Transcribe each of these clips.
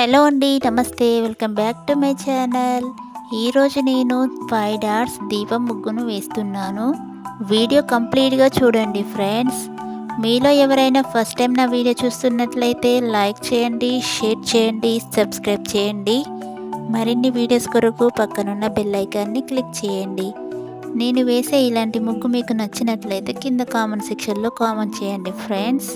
Hello అండి నమస్తే welcome back to my channel ఈరోజు నేను ఫైవ్ డాట్స్ దీపం ముగ్గును వేస్తున్నాను వీడియో కంప్లీట్గా చూడండి ఫ్రెండ్స్ మీలో ఎవరైనా ఫస్ట్ టైం నా వీడియో చూస్తున్నట్లయితే లైక్ చేయండి షేర్ చేయండి సబ్స్క్రైబ్ చేయండి మరిన్ని వీడియోస్ కొరకు పక్కనున్న బెల్ ఐకాన్ని క్లిక్ చేయండి నేను వేసే ఇలాంటి ముగ్గు మీకు నచ్చినట్లయితే కింద కామెంట్ సెక్షన్లో కామెంట్ చేయండి ఫ్రెండ్స్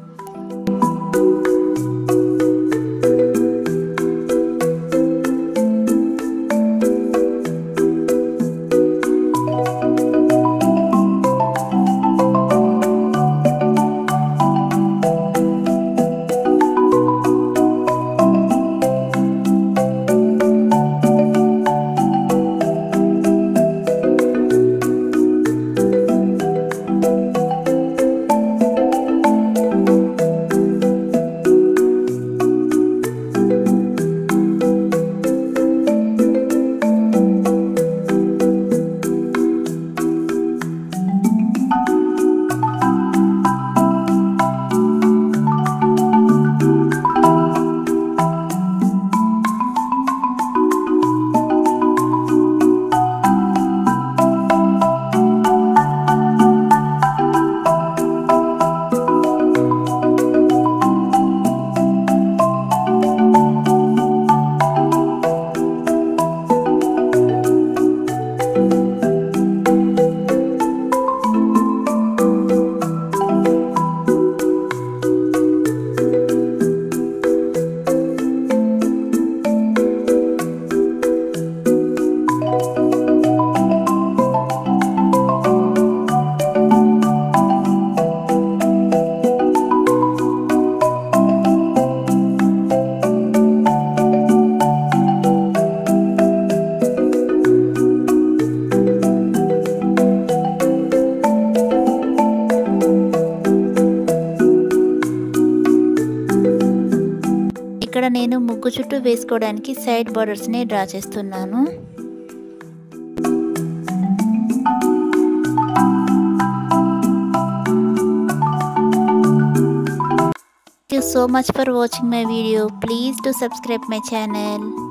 ఇక్కడ నేను ముగ్గు చుట్టూ వేసుకోవడానికి సైడ్ బార్డర్స్ని డ్రా చేస్తున్నాను Thank you so much for watching my video. Please do subscribe my channel.